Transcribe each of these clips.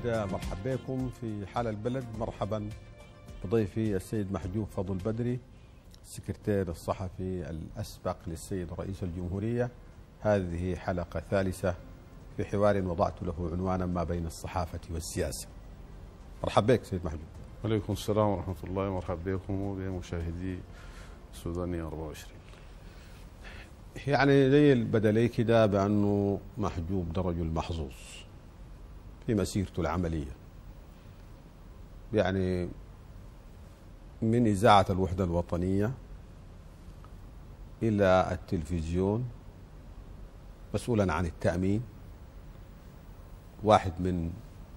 مرحب بكم في حال البلد مرحبا بضيفي السيد محجوب فضل بدري السكرتير الصحفي الأسبق للسيد رئيس الجمهورية هذه حلقة ثالثة في حوار وضعت له عنوانا ما بين الصحافة والسياسة مرحب بك سيد محجوب وعليكم السلام ورحمة الله ومرحبا بكم وبمشاهدي السودانية 24 يعني زي البدلي كده بأنه محجوب ده رجل محظوظ في مسيرته العملية يعني من إذاعة الوحدة الوطنية إلى التلفزيون مسؤولا عن التأمين واحد من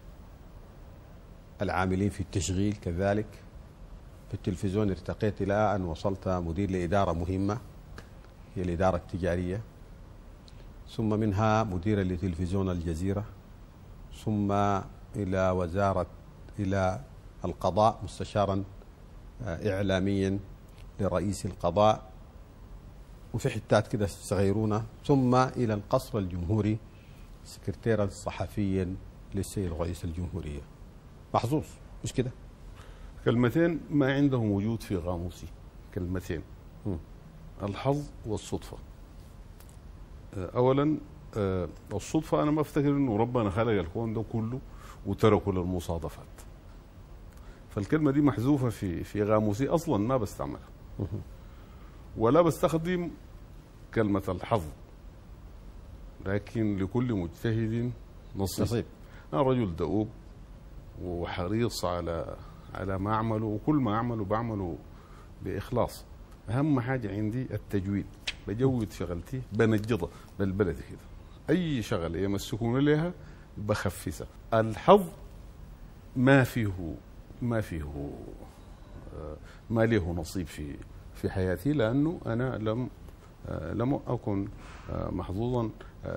العاملين في التشغيل كذلك في التلفزيون ارتقيت إلى أن وصلت مدير لإدارة مهمة هي الإدارة التجارية ثم منها مديرا لتلفزيون الجزيرة ثم إلى وزارة إلى القضاء مستشارا إعلاميا لرئيس القضاء وفي حتات كده صغيرونة ثم إلى القصر الجمهوري سكرتيرا صحفيا للسيد رئيس الجمهورية محظوظ مش كده كلمتين ما عندهم وجود في قاموسي كلمتين م. الحظ والصدفة أولا الصدفة أنا ما أفتكر أنه ربنا خلق الكون ده كله وتركه للمصادفات فالكلمة دي محذوفة في في قاموسي أصلا ما بستعملها ولا بستخدم كلمة الحظ لكن لكل مجتهد نصيب, نصيب. أنا رجل دؤوب وحريص على على ما أعمله وكل ما أعمله بعمله بإخلاص أهم حاجة عندي التجويد بجود شغلتي بنجضها بالبلدي كده أي شغلة يمسكون لها بخفسها الحظ ما فيه ما فيه ما له نصيب في في حياتي لانه انا لم لم اكن محظوظا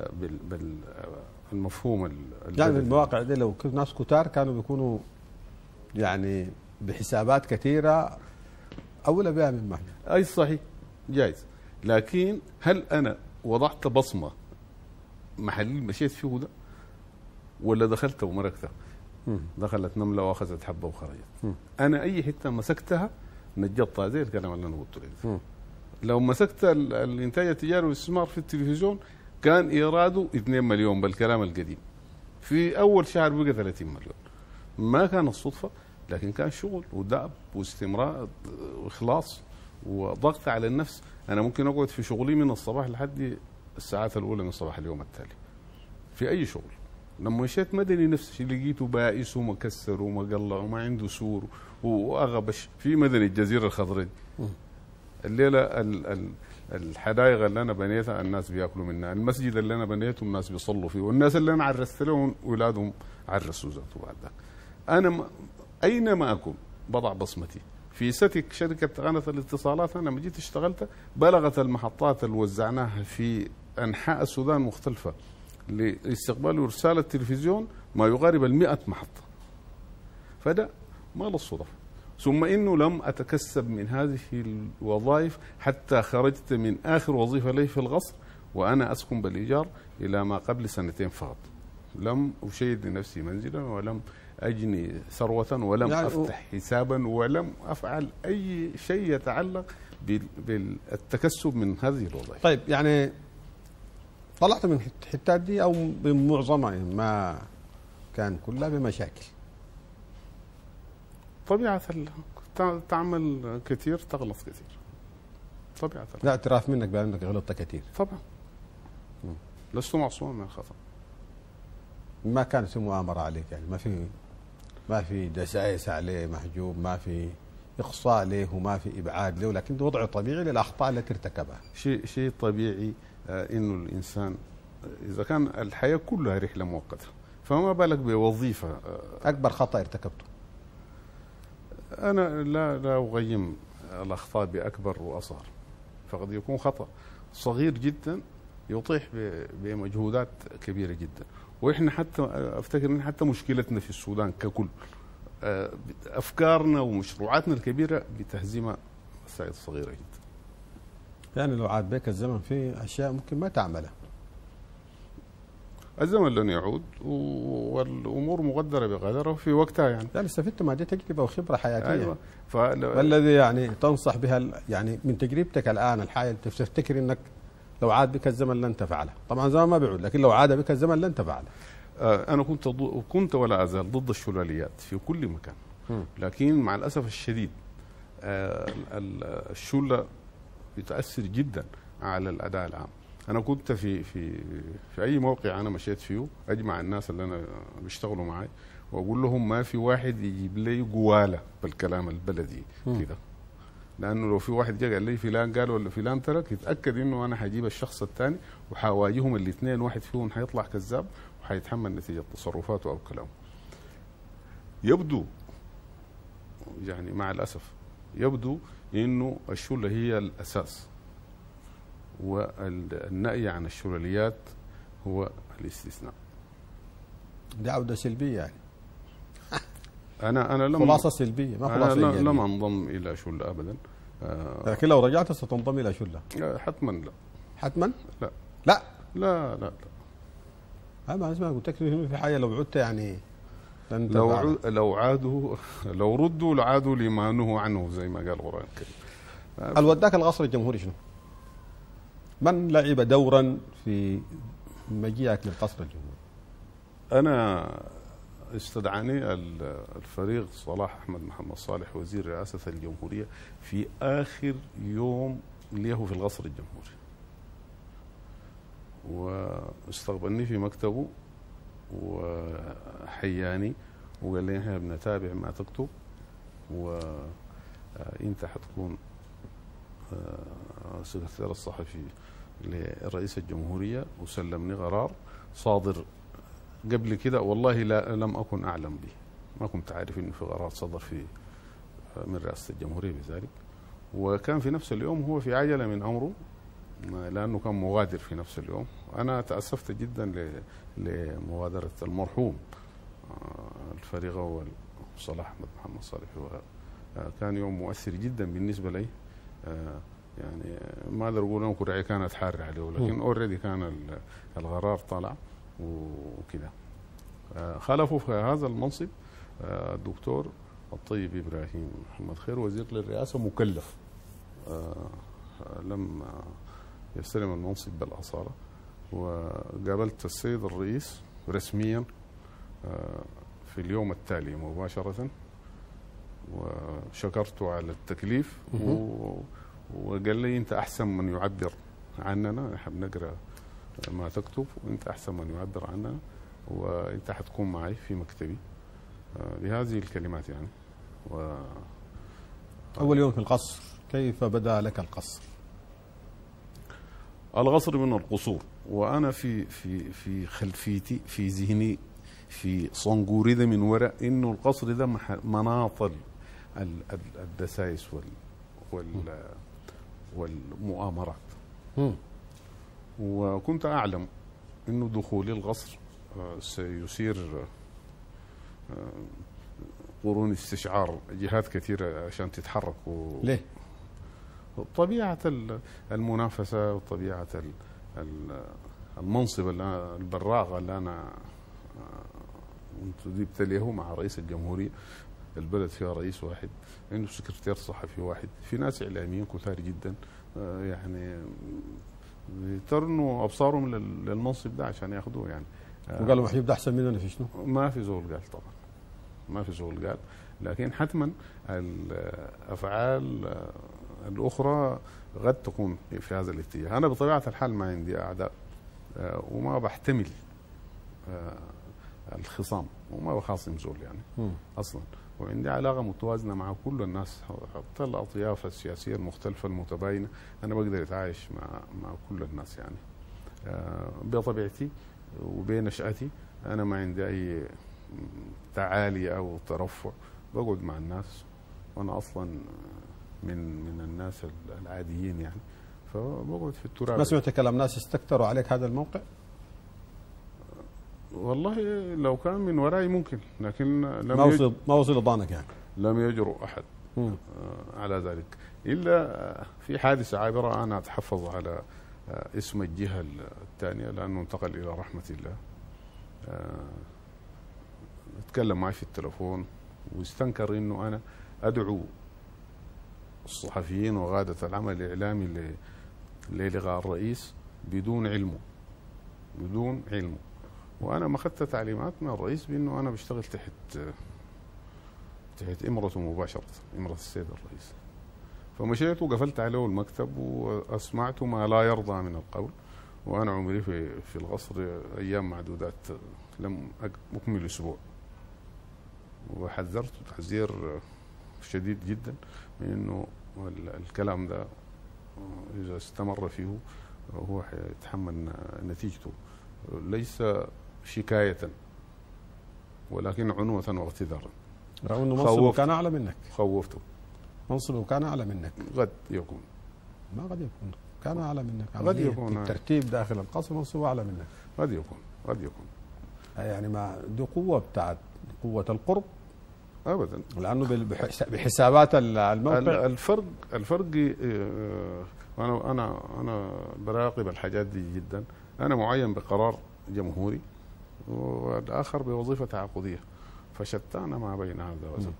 بالمفهوم يعني المواقع دي لو ناس كتار كانوا بيكونوا يعني بحسابات كثيره اولى بها من محجوب اي صحيح جايز لكن هل انا وضعت بصمه محل مشيت فيه ده ولا دخلت ومركته دخلت نملة واخذت حبة وخرجت م. أنا أي حتة مسكتها نجضتها زي الكلام اللي أنا قلته لك لو مسكت الإنتاج التجاري والاستثمار في التلفزيون كان إيراده 2 مليون بالكلام القديم في أول شهر بقى 30 مليون ما كان الصدفة لكن كان شغل ودأب واستمرار وإخلاص وضغط على النفس أنا ممكن أقعد في شغلي من الصباح لحد الساعات الأولى من صباح اليوم التالي في أي شغل لما مشيت مدني نفس الشيء لقيته بائس ومكسر ومقلع وما عنده سور واغبش في مدني الجزيره الخضراء الليله ال ال الحدائق اللي انا بنيتها الناس بياكلوا منها، المسجد اللي انا بنيته الناس بيصلوا فيه، والناس اللي انا عرست لهم اولادهم عرسوا ذاته بعد ذاك. انا م... اينما اكون بضع بصمتي. في ستك شركه قناه الاتصالات انا لما جيت اشتغلت بلغت المحطات اللي وزعناها في انحاء السودان مختلفه لاستقبال وارسال التلفزيون ما يقارب المئة محطة فده ما للصدف ثم انه لم اتكسب من هذه الوظائف حتى خرجت من اخر وظيفه لي في القصر وانا اسكن بالايجار الى ما قبل سنتين فقط لم اشيد لنفسي منزلا ولم اجني ثروه ولم يعني افتح حسابا ولم افعل اي شيء يتعلق بالتكسب من هذه الوظائف طيب يعني طلعت من الحتات دي او بمعظمها ما كان كلها بمشاكل طبيعة تعمل كثير تغلط كثير طبيعة لا اعتراف منك بانك غلطت كثير طبعا لست معصوما من الخطأ ما كانت في مؤامرة عليك يعني ما في ما في دسائس عليه محجوب ما في اقصاء له وما في ابعاد له لكن وضع طبيعي للاخطاء التي ارتكبها شيء شيء طبيعي آه انه الانسان اذا كان الحياه كلها رحله مؤقته فما بالك بوظيفه آه اكبر خطا ارتكبته انا لا لا اغيم الاخطاء باكبر واصغر فقد يكون خطا صغير جدا يطيح بمجهودات كبيره جدا واحنا حتى افتكر ان حتى مشكلتنا في السودان ككل افكارنا ومشروعاتنا الكبيره بتهزيمها مسائل صغيره جدا يعني لو عاد بك الزمن في اشياء ممكن ما تعملها الزمن لن يعود و- والامور مقدره بقدرها وفي وقتها يعني يعني استفدت ما دي تجربه وخبره حياتيه ايوه فلو ما الذي يعني تنصح بها ال- يعني من تجربتك الان الحاليه تفتكر انك لو عاد بك الزمن لن تفعله، طبعا زمان ما بيعود لكن لو عاد بك الزمن لن تفعله. آه، انا كنت ضد كنت ولا ازال ضد الشلاليات في كل مكان مم. لكن مع الاسف الشديد آه، ال- ال- الشله بتاثر جدا على الاداء العام انا كنت في في في اي موقع انا مشيت فيه اجمع الناس اللي انا بيشتغلوا معي واقول لهم ما في واحد يجيب لي قواله بالكلام البلدي مم. كده لانه لو في واحد جا قال لي فلان قال ولا فلان ترك يتاكد انه انا حجيب الشخص الثاني وحواجههم الاثنين واحد فيهم حيطلع كذاب وحيتحمل نتيجه تصرفاته او كلامه. يبدو يعني مع الاسف يبدو انه الشله هي الاساس والنأي عن الشلاليات هو الاستثناء. دي عوده سلبيه يعني انا انا لم خلاصه سلبيه ما انا خلاصه لا- إيجابية. لم انضم الى شله ابدا آه، لكن لو رجعت ستنضم الى شله آه، حتما لا حتما؟ لا. لا لا لا, لا. ها ما اسمع قلت لك إنه في حاجه لو عدت يعني لن لو تفعل. عو- لو عادوا لو ردوا لعادوا لما نهوا عنه زي ما قال القران الكريم الوداك القصر الجمهوري شنو؟ من لعب دورا في مجيئك للقصر الجمهوري؟ انا استدعاني ال- الفريق صلاح احمد محمد صالح وزير رئاسه الجمهوريه في اخر يوم له في القصر الجمهوري واستقبلني في مكتبه وحياني وقال لي احنا بنتابع ما تكتب وانت حتكون آه، سكرتير الصحفي لرئيس الجمهوريه وسلمني قرار صادر قبل كده والله لا لم اكن اعلم به ما كنت عارف انه في قرار صدر في من رئاسه الجمهوريه بذلك وكان في نفس اليوم هو في عجله من امره لانه كان مغادر في نفس اليوم انا تاسفت جدا ل- لمغادره المرحوم آه، الفريق اول صلاح احمد محمد صالح وكان يوم مؤثر جدا بالنسبه لي آه، يعني ما اقدر اقول انه كرعي كانت حاره عليه لكن مم. اوريدي كان ال- القرار طلع وكده آه، خلفه في هذا المنصب آه، الدكتور الطيب ابراهيم محمد خير وزير للرئاسه مكلف آه، لم آه، يستلم المنصب بالاصاله وقابلت السيد الرئيس رسميا آه، في اليوم التالي مباشره وشكرته على التكليف و... وقال لي انت احسن من يعبر عننا نحن بنقرا ما تكتب وانت احسن من يعبر عننا وانت حتكون معي في مكتبي آه، بهذه الكلمات يعني و اول يوم في القصر كيف بدا لك القصر؟ القصر من القصور وانا في في في خلفيتي في ذهني في صنقوري ده من وراء انه القصر ده مح- مناط ال- ال- ال- الدسائس وال وال والمؤامرات مم. وكنت اعلم انه دخولي القصر آه، سيثير آه، قرون استشعار جهات كثيره عشان تتحرك و... ليه؟ طبيعة ال- المنافسة وطبيعة ال- ال- المنصب اللي أنا- البراغة اللي أنا آه، انتدبت له مع رئيس الجمهورية البلد فيها رئيس واحد عنده سكرتير صحفي واحد في ناس إعلاميين كثار جدا آه، يعني بيترنوا أبصارهم لل- للمنصب ده عشان ياخدوه يعني آه، وقالوا محيب ده احسن مننا في شنو؟ ما في زول قال طبعا ما في زول قال لكن حتما الافعال الاخرى قد تكون في هذا الاتجاه انا بطبيعه الحال ما عندي اعداء آه، وما بحتمل آه، الخصام وما بخاصم زول يعني مم. اصلا وعندي علاقه متوازنه مع كل الناس حتى الاطياف السياسيه المختلفه المتباينه انا بقدر اتعايش مع مع كل الناس يعني آه، بطبيعتي وبنشأتي انا ما عندي اي تعالي او ترفع بقعد مع الناس وانا اصلا من من الناس العاديين يعني فبقعد في التراب ما سمعت كلام ناس استكتروا عليك هذا الموقع؟ والله لو كان من وراي ممكن لكن ما لم يج... وصل ما وصل ضانك يعني لم يجرؤ احد مم. آه، على ذلك الا آه، في حادثه عابره انا اتحفظ على آه، اسم الجهه الثانيه لانه انتقل الى رحمه الله آه، اتكلم معي في التلفون واستنكر انه انا ادعو الصحفيين وقاده العمل الاعلامي ل- للغاء الرئيس بدون علمه بدون علمه وانا ما اخذت تعليمات من الرئيس بانه انا بشتغل تحت تحت امرته مباشره امره السيد الرئيس فمشيت وقفلت عليه المكتب واسمعت ما لا يرضى من القول وانا عمري في في القصر ايام معدودات لم أك- اكمل اسبوع وحذرت تحذير شديد جدا من انه ال- الكلام ده اذا استمر فيه هو حيتحمل نتيجته ليس شكايه ولكن عنوه واعتذارا رغم انه منصبه خوفت. كان اعلى منك خوفته منصبه كان اعلى منك قد يكون ما قد يكون كان اعلى منك قد عملية يكون. الترتيب داخل القصر منصبه اعلى منك قد يكون قد يكون يعني مع دي قوه بتاعت قوه القرب ابدا لانه بال- بحس- بحسابات ال- ال- الموقع الفرق الفرق آه، انا انا انا براقب الحاجات دي جدا انا معين بقرار جمهوري والاخر بوظيفه تعاقديه فشتان ما بين هذا وذاك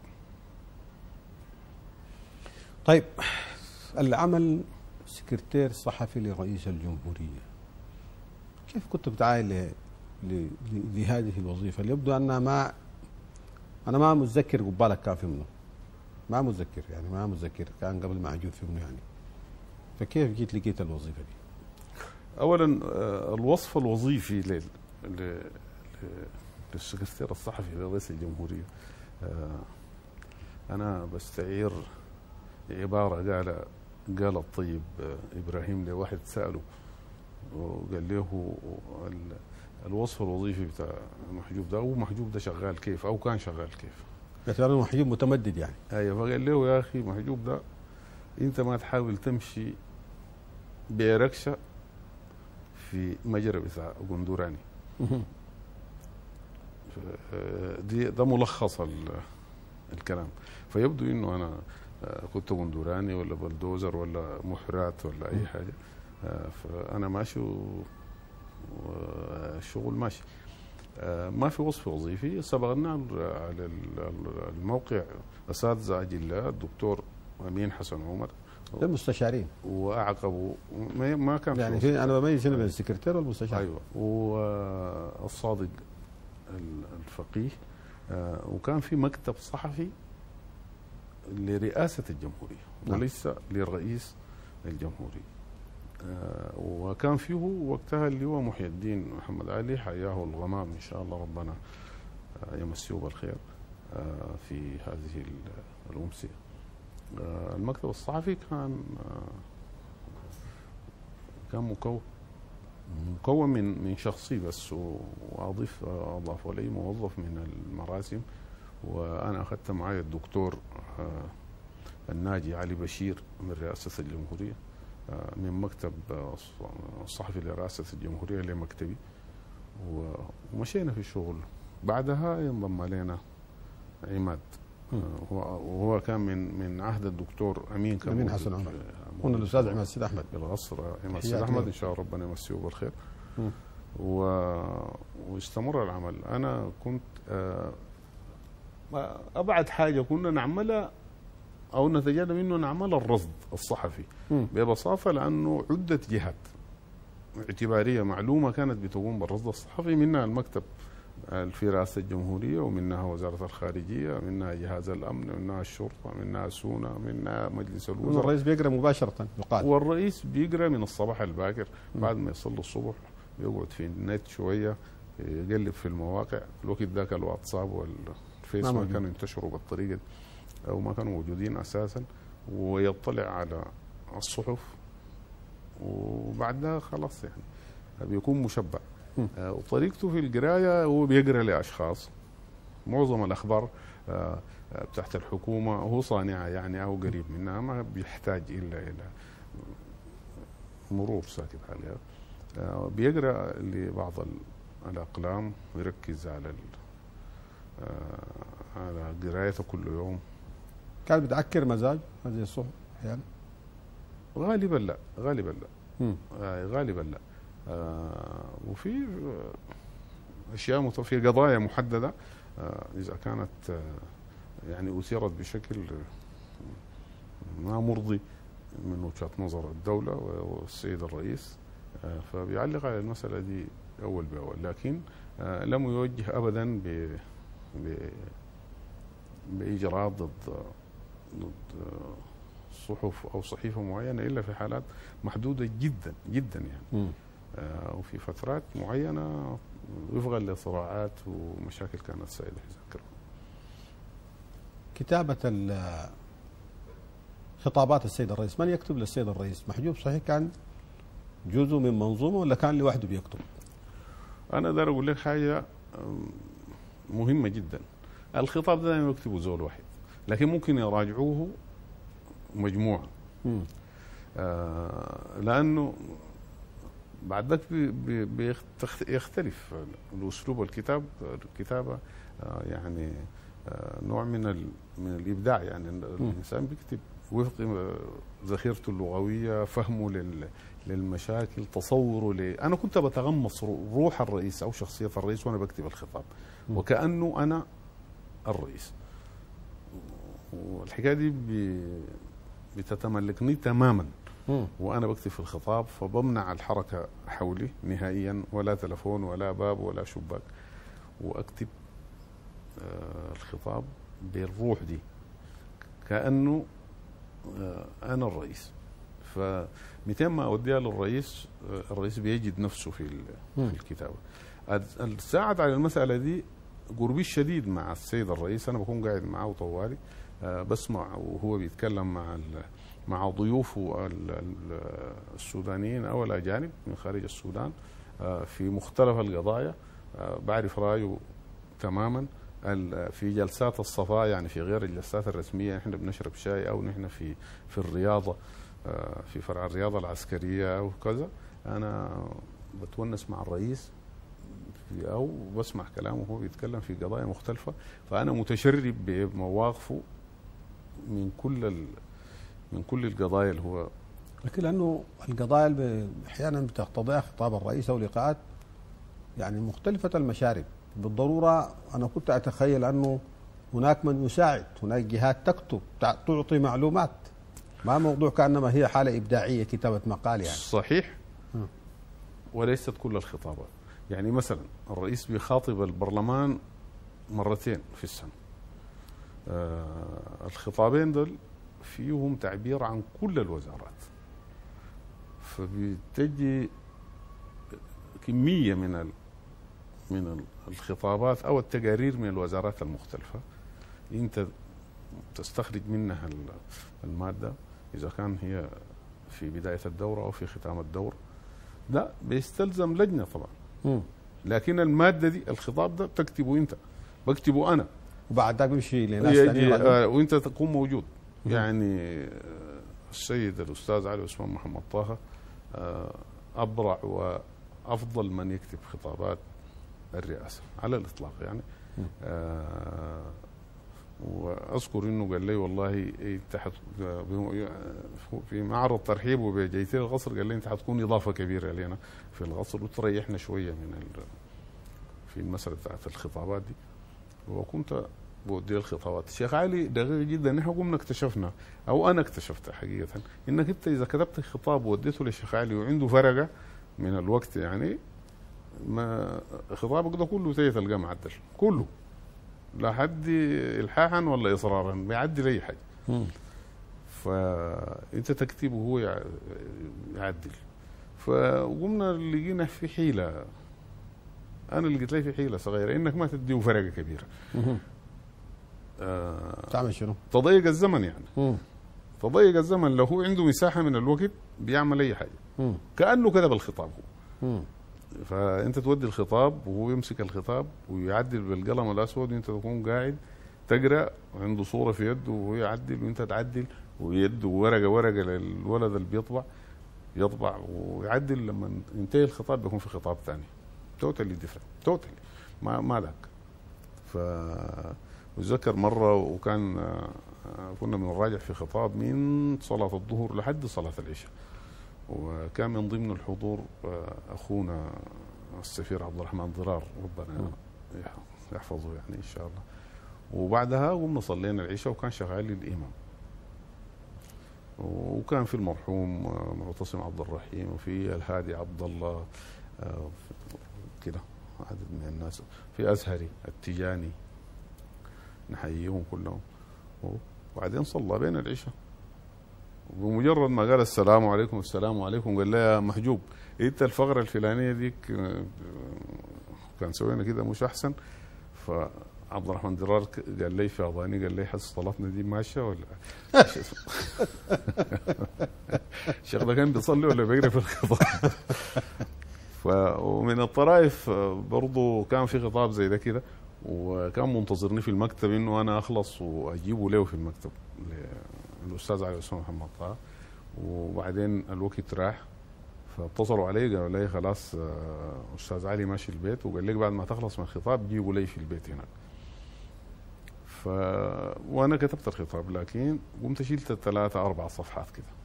طيب العمل سكرتير صحفي لرئيس الجمهوريه كيف كنت بتعاين ل- ل- ل- لهذه الوظيفه اللي يبدو انها ما انا ما متذكر قبالك كان في منه ما متذكر يعني ما متذكر كان قبل ما اجوز في منه يعني فكيف جيت لقيت الوظيفه دي؟ اولا آه، الوصف الوظيفي لل ل- ل- للسكرتير الصحفي لرئيس الجمهوريه آه، انا بستعير عباره قال قال الطيب آه، ابراهيم لواحد ساله وقال له ال- الوصف الوظيفي بتاع محجوب ده هو محجوب ده شغال كيف او كان شغال كيف قلت له محجوب متمدد يعني ايوه فقال له يا اخي محجوب ده انت ما تحاول تمشي بركشه في مجرى بتاع قندوراني ف- دي ده ملخص ال- الكلام فيبدو انه انا آه، كنت قندوراني ولا بلدوزر ولا محرات ولا اي مم. حاجه آه، فانا ماشي و- والشغل ماشي آه، ما في وصف وظيفي صبغنا على ال- ال- الموقع اساتذه اجلاء الدكتور امين حسن عمر ده المستشارين واعقبوا ما ما كان يعني وصف. في انا بميز هنا بين السكرتير والمستشار ايوه والصادق ال- الفقيه آه، وكان في مكتب صحفي لرئاسه الجمهوريه نعم. وليس لرئيس الجمهوريه آه، وكان فيه وقتها اللي هو محي الدين محمد علي حياه الغمام ان شاء الله ربنا آه، يمسيه بالخير آه، في هذه ال- الامسيه آه، المكتب الصحفي كان آه، كان مكون مكون من من شخصي بس و- واضيف اضاف لي موظف من المراسم وانا اخذت معي الدكتور آه، الناجي علي بشير من رئاسه الجمهوريه آه، من مكتب آه، الص- الصحفي لرئاسه الجمهوريه لمكتبي و- ومشينا في الشغل بعدها انضم علينا عماد مم. آه، وهو- وهو كان من من عهد الدكتور امين كان أمين موجود حسن عمر. في- هنا الاستاذ عماد السيد احمد بالغصر عماد تحياتي سيد احمد له. ان شاء الله ربنا يمسيه بالخير مم. و... واستمر العمل انا كنت آه، ما- ابعد حاجه كنا نعملها او نتجنب انه نعمل الرصد الصحفي مم. ببساطه لانه عده جهات اعتباريه معلومه كانت بتقوم بالرصد الصحفي منها المكتب في رئاسة الجمهورية ومنها وزارة الخارجية منها جهاز الأمن منها الشرطة منها سونا منها مجلس هنا الوزراء الرئيس بيقرا مباشره يقال والرئيس بيقرا من الصباح الباكر بعد ما يصلي الصبح بيقعد في النت شويه يقلب في المواقع الوقت ذاك الواتساب والفيس ما ما موجود. كانوا ينتشروا بالطريقه دي او ما كانوا موجودين اساسا ويطلع على الصحف وبعدها خلاص يعني بيكون مشبع مم. آه، وطريقته في القرايه هو بيقرا لاشخاص معظم الاخبار آه، آه، بتاعت الحكومه هو صانعها يعني او قريب منها ما بيحتاج الا الى مرور ساكت عليها آه، بيقرا لبعض ال- الاقلام ويركز على ال- آه، على قرايته كل يوم كان بتعكر مزاج هذه الصحف احيانا غالبا لا غالبا لا مم. آه، غالبا لا آه، وفي اشياء مت- في قضايا محدده آه، اذا كانت آه، يعني اثيرت بشكل آه، ما مرضي من وجهه نظر الدوله والسيد الرئيس آه، فبيعلق على المساله دي اول باول لكن آه، لم يوجه ابدا ب ب- باجراءات ضد ضد صحف او صحيفه معينه الا في حالات محدوده جدا جدا يعني مم. آه، وفي فترات معينه وفقا لصراعات ومشاكل كانت سائده في ذاك الوقت. كتابة ال- خطابات السيد الرئيس من يكتب للسيد الرئيس محجوب صحيح كان جزء من منظومة ولا كان لوحده بيكتب انا اقدر اقول لك حاجه آم، مهمه جدا الخطاب ده دائما يكتبه زول واحد لكن ممكن يراجعوه مجموعه مم. آه، لانه بعد ذاك بي- بي- بيختخ- يختلف الاسلوب الكتاب الكتابه آه، يعني آه، نوع من ال- من الابداع يعني الانسان بيكتب وفق آه، ذخيرته اللغويه فهمه لل للمشاكل تصوره ل... انا كنت بتغمص رو- روح الرئيس او شخصيه الرئيس وانا بكتب الخطاب مم. وكانه انا الرئيس والحكايه دي ب- بتتملكني تماما مم. وانا بكتب في الخطاب فبمنع الحركه حولي نهائيا ولا تلفون ولا باب ولا شباك واكتب آه، الخطاب بالروح دي كانه آه، انا الرئيس ف 200 ما اوديها للرئيس آه، الرئيس بيجد نفسه في ال- مم. في الكتابه الس- الساعد على المساله دي قربي الشديد مع السيد الرئيس انا بكون قاعد معه طوالي آه، بسمع وهو بيتكلم مع ال- مع ضيوفه ال- ال- السودانيين او الاجانب من خارج السودان آه، في مختلف القضايا آه، بعرف رايه تماما ال- في جلسات الصفاء يعني في غير الجلسات الرسميه نحن بنشرب شاي او نحن في في الرياضه آه، في فرع الرياضه العسكريه او كذا انا بتونس مع الرئيس في او بسمع كلامه وهو بيتكلم في قضايا مختلفه فانا متشرب بمواقفه من كل ال من كل القضايا اللي هو لكن لانه القضايا اللي ب- احيانا بتقتضيها خطاب الرئيس او لقاءات يعني مختلفه المشارب بالضروره انا كنت اتخيل انه هناك من يساعد هناك جهات تكتب تع- تعطي معلومات ما موضوع كانما هي حاله ابداعيه كتابه مقال يعني صحيح مم. وليست كل الخطابات يعني مثلا الرئيس بيخاطب البرلمان مرتين في السنة آه الخطابين دول فيهم تعبير عن كل الوزارات فبتجي كمية من ال من ال- الخطابات أو التقارير من الوزارات المختلفة أنت تستخرج منها ال- المادة إذا كان هي في بداية الدورة أو في ختام الدورة لا بيستلزم لجنة طبعا مم. لكن المادة دي الخطاب ده بتكتبه أنت بكتبه أنا وبعد ذاك بيمشي لناس يجي ثانيين آه وانت تكون موجود مم. يعني آه، السيد الاستاذ علي عثمان محمد طه آه، ابرع وافضل من يكتب خطابات الرئاسه على الاطلاق يعني مم. آه، واذكر انه قال لي والله انت حت في معرض ترحيب وجيت لي القصر قال لي انت حتكون اضافه كبيره لنا في القصر وتريحنا شويه من ال- في المساله بتاعت الخطابات دي وكنت بودي الخطابات الشيخ علي دقيق جدا نحن قمنا اكتشفنا او انا اكتشفت حقيقه انك انت اذا كتبت خطاب ووديته للشيخ علي وعنده فرقه من الوقت يعني ما خطابك ده كله تيجي تلقاه معدل كله لا حد الحاحا ولا اصرارا بيعدل اي حاجه مم. فانت تكتب وهو يع- يعدل فقمنا لقينا في حيله انا لقيت لي في حيله صغيره انك ما تديه فرقه كبيره مم. آه تعمل شنو؟ تضيق الزمن يعني مم. تضيق الزمن لو هو عنده مساحه من الوقت بيعمل اي حاجه مم. كانه كتب الخطاب هو مم. فانت تودي الخطاب وهو يمسك الخطاب ويعدل بالقلم الاسود وانت تكون قاعد تقرا وعنده صوره في يده وهو يعدل وانت تعدل ويده ورقه ورقه للولد اللي بيطبع يطبع ويعدل لما ينتهي الخطاب بيكون في خطاب ثاني توتالي ديفرنت توتالي ما ما ذاك ف واتذكر مره وكان آه، آه، كنا بنراجع في خطاب من صلاه الظهر لحد صلاه العشاء وكان من ضمن الحضور آه، اخونا السفير عبد الرحمن ضرار ربنا يحفظه يعني ان شاء الله وبعدها قمنا صلينا العشاء وكان شغال لي الامام وكان في المرحوم آه، معتصم عبد الرحيم وفي الهادي عبد الله آه، كده عدد من الناس في ازهري التجاني نحييهم كلهم وبعدين صلى بين العشاء بمجرد ما قال السلام عليكم السلام عليكم قال لي يا محجوب انت الفقره الفلانيه ديك آه، كان سوينا كده مش احسن فعبد الرحمن درار قال لي في اضاني قال لي حس صلاتنا دي ماشيه ولا الشيخ ده كان بيصلي ولا بيقرا في الخطاب ف ومن الطرائف برضه كان في خطاب زي ده كده وكان منتظرني في المكتب انه انا اخلص واجيبه له في المكتب الاستاذ علي عثمان محمد طه وبعدين الوقت راح فاتصلوا علي قالوا لي خلاص آه، استاذ علي ماشي البيت وقال لك بعد ما تخلص من الخطاب جيبوا لي في البيت هناك ف وانا كتبت الخطاب لكن قمت شلت ثلاثة أربع صفحات كده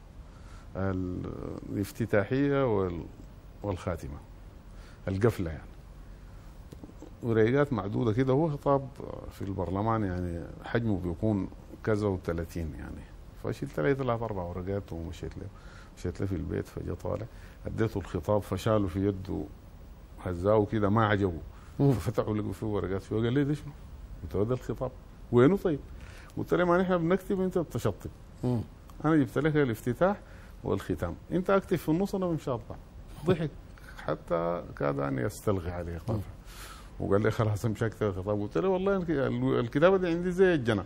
الافتتاحية وال... والخاتمة القفلة يعني ورقات معدودة كده هو خطاب في البرلمان يعني حجمه بيكون كذا و30 يعني فشلت لي ثلاث اربع ورقات ومشيت له مشيت له في البيت فجاء طالع اديته الخطاب فشاله في يده هزاه كده ما عجبه ففتحوا لقوا فيه ورقات فيه قال لي ده شنو؟ قلت له الخطاب وينه طيب؟ قلت له ما نحن بنكتب انت بتشطب انا جبت لك الافتتاح والختام انت اكتب في النص انا مش اطبع ضحك حتى كاد ان يستلغي عليه قطع وقال لي خلاص امشي اكتب الخطاب قلت له والله الكتابه دي عندي زي الجنة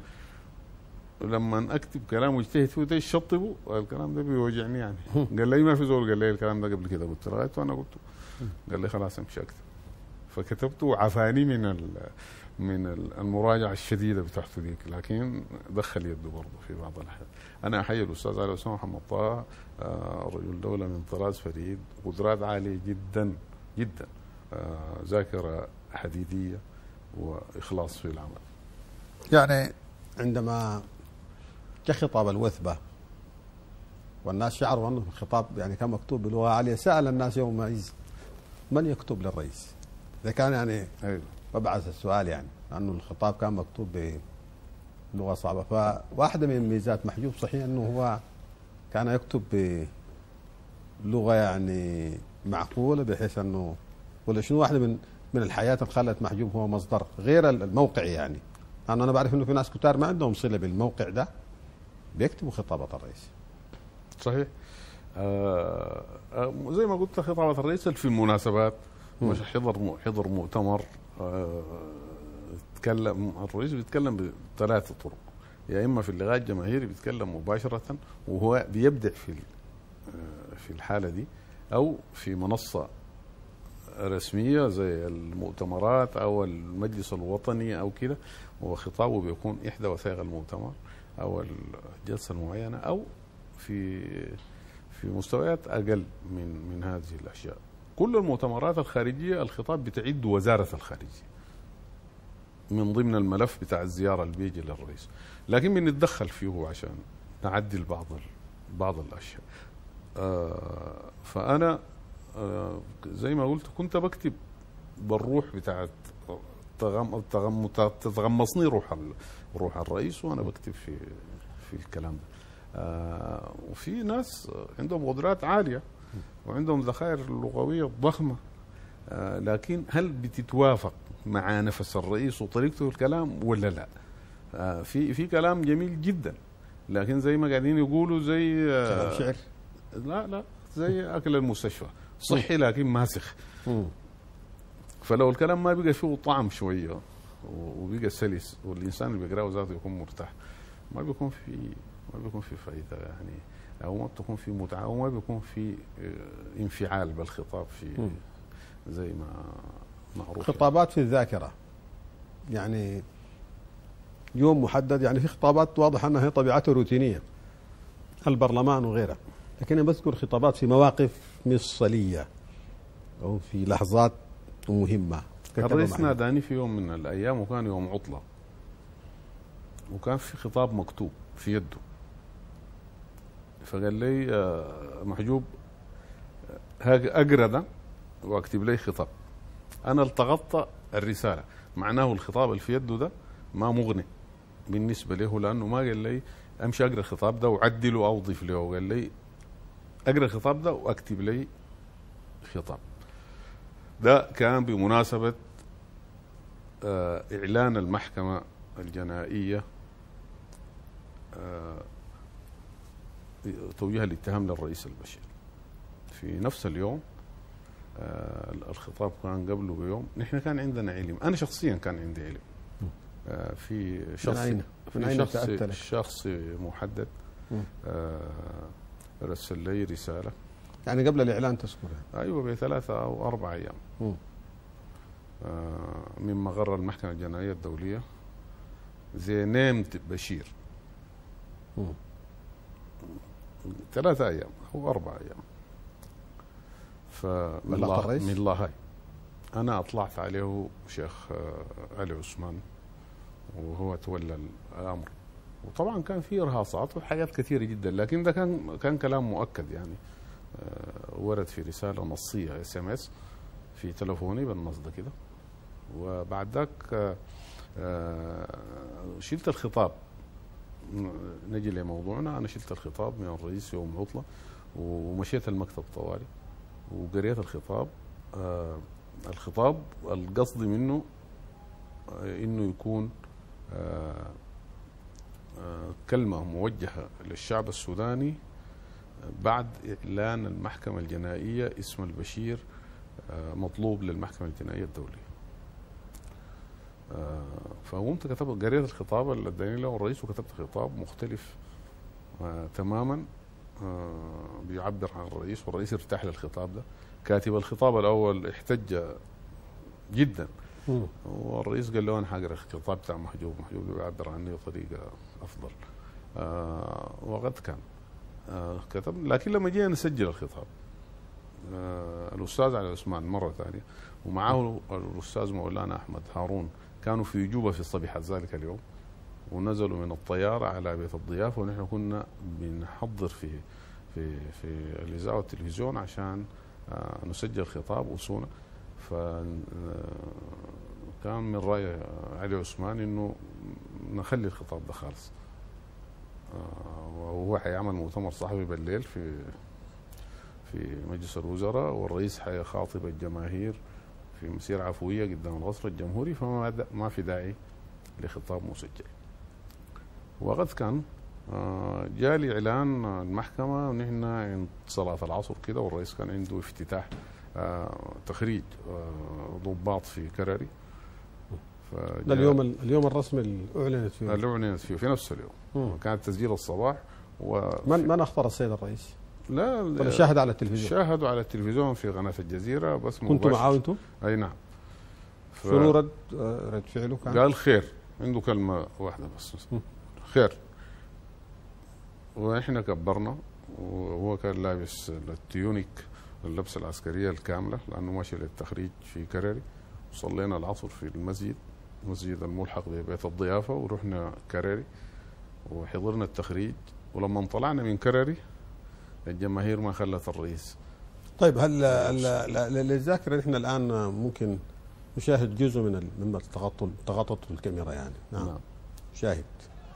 لما اكتب كلام واجتهد فيه ده يشطبه الكلام ده بيوجعني يعني قال لي ما في زول قال لي الكلام ده قبل كده قلت له وانا قلته قال لي خلاص امشي اكتب فكتبته وعفاني من من المراجعه الشديده بتاعته ديك لكن دخل يده برضه في بعض الاحيان انا احيي الاستاذ علي اسامه محمد طه آه، رجل دوله من طراز فريد قدرات عاليه جدا جدا آه، ذاكره حديديه واخلاص في العمل يعني عندما كخطاب الوثبة والناس شعروا أنه الخطاب يعني كان مكتوب بلغة عالية سأل الناس يومئذ من يكتب للرئيس إذا كان يعني أيوه. ببعث السؤال يعني أنه الخطاب كان مكتوب بلغة صعبة فواحدة من ميزات محجوب صحيح أنه هو كان يكتب بلغة يعني معقولة بحيث أنه ولا شنو واحدة من من الحياة اللي خلت محجوب هو مصدر غير الموقع يعني لأنه أنا بعرف أنه في ناس كتار ما عندهم صلة بالموقع ده بيكتبوا خطابة الرئيس صحيح آه آه زي ما قلت خطابة الرئيس في المناسبات مش حضر حضر مؤتمر آه تكلم الرئيس بيتكلم بثلاث طرق يا اما في اللقاء الجماهيري بيتكلم مباشره وهو بيبدع في آه، في الحاله دي او في منصه رسميه زي المؤتمرات او المجلس الوطني او كده وخطابه بيكون احدى وثائق المؤتمر او الجلسه المعينه او في في مستويات اقل من من هذه الاشياء كل المؤتمرات الخارجيه الخطاب بتعد وزاره الخارجيه من ضمن الملف بتاع الزياره اللي بيجي للرئيس لكن بنتدخل فيه عشان نعدل بعض بعض الاشياء آه فانا آه زي ما قلت كنت بكتب بالروح بتاعت تتغمصني روح روح الرئيس وانا بكتب في في الكلام ده آه وفي ناس عندهم قدرات عاليه وعندهم ذخائر لغويه ضخمه آه لكن هل بتتوافق مع نفس الرئيس وطريقته الكلام ولا لا؟ آه في في كلام جميل جدا لكن زي ما قاعدين يقولوا زي آه شعر لا لا زي اكل المستشفى صحي لكن ماسخ فلو الكلام ما بقى فيه طعم شويه وبقى سلس والانسان اللي بيقراه ذاته يكون مرتاح ما بيكون في ما بيكون في فائده يعني او ما بتكون في متعه او ما بيكون في آه، انفعال بالخطاب في زي ما معروف خطابات في الذاكره يعني يوم محدد يعني في خطابات واضح انها هي طبيعتها روتينيه البرلمان وغيره لكن انا بذكر خطابات في مواقف مفصليه او في لحظات مهمه الرئيس ناداني في يوم من الايام وكان يوم عطله وكان في خطاب مكتوب في يده فقال لي آه، محجوب اقرا ده واكتب لي خطاب انا التقطت الرساله معناه الخطاب اللي في يده ده ما مغني بالنسبه له لانه ما قال لي امشي اقرا الخطاب ده وعدله او اضيف له قال لي اقرا الخطاب ده واكتب لي خطاب ده كان بمناسبه آه، اعلان المحكمه الجنائيه آه، توجيه الاتهام للرئيس البشير في نفس اليوم آه، الخطاب كان قبله بيوم نحن كان عندنا علم انا شخصيا كان عندي علم آه، في شخص أين؟ من في أين شخص تأتى لك؟ شخص محدد مم. آه، رسل لي رساله يعني قبل الاعلان تذكرها ايوه بثلاثه او اربع ايام مم. آه، من مقر المحكمه الجنائيه الدوليه زي نيمت بشير مم. ثلاثة أيام أو أربع أيام فمن بلغت الله الرئيس؟ من الله هاي أنا أطلعت عليه شيخ آه، علي عثمان وهو تولى الأمر وطبعا كان في إرهاصات وحاجات كثيرة جدا لكن ده كان كان كلام مؤكد يعني آه، ورد في رسالة نصية اس ام اس في تلفوني بالنص ده كده وبعد ذاك آه، آه، شلت الخطاب نجي لموضوعنا انا شلت الخطاب من الرئيس يوم العطله ومشيت المكتب طوالي وقريت الخطاب آه الخطاب القصد منه آه انه يكون آه آه كلمه موجهه للشعب السوداني بعد اعلان المحكمه الجنائيه اسم البشير آه مطلوب للمحكمه الجنائيه الدوليه آه، فقمت كتبت قريت الخطاب اللي اداني له الرئيس وكتبت خطاب مختلف آه تماما آه بيعبر عن الرئيس والرئيس ارتاح للخطاب ده كاتب الخطاب الاول احتج جدا مم. والرئيس قال له انا حقرا الخطاب بتاع محجوب محجوب ده بيعبر عني بطريقه افضل آه وقد كان آه كتب لكن لما جينا نسجل الخطاب آه الاستاذ علي عثمان مره ثانيه ومعه الاستاذ مولانا احمد هارون كانوا في جوبا في صبيحه ذلك اليوم ونزلوا من الطياره على بيت الضيافه ونحن كنا بنحضر في في في الاذاعه والتلفزيون عشان آه نسجل خطاب وصونا ف آه، كان من راي علي عثمان انه نخلي الخطاب ده خالص آه، وهو حيعمل مؤتمر صحفي بالليل في في مجلس الوزراء والرئيس حيخاطب الجماهير في مسيرة عفوية قدام القصر الجمهوري فما دا- ما في داعي لخطاب مسجل وقد كان آه، جالي إعلان المحكمة ونحن عند صلاة العصر كده والرئيس كان عنده افتتاح آه، تخريج آه، ضباط في كرري فجاء- ده اليوم اليوم الرسمي اللي اعلنت فيه اللي أعلنت فيه في نفس اليوم مم. كان تسجيل الصباح و من من اخبر السيد الرئيس؟ لا ولا شاهد على التلفزيون؟ شاهدوا على التلفزيون في قناة الجزيرة بس كنتوا مباشر. معاه انتم؟ أي نعم ف- شنو رد آه، رد فعله كان؟ قال خير عنده كلمة واحدة بس م. خير واحنا كبرنا وهو كان لابس التيونيك اللبسة العسكرية الكاملة لأنه ماشي للتخريج في كرري وصلينا العصر في المسجد مسجد الملحق ببيت الضيافة ورحنا كرري وحضرنا التخريج ولما طلعنا من كرري الجماهير ما خلت الرئيس طيب هل هل- ل- ل- للذاكره نحن الان ممكن نشاهد جزء من ال- مما تغطوا تغطت الكاميرا يعني نعم, نعم. شاهد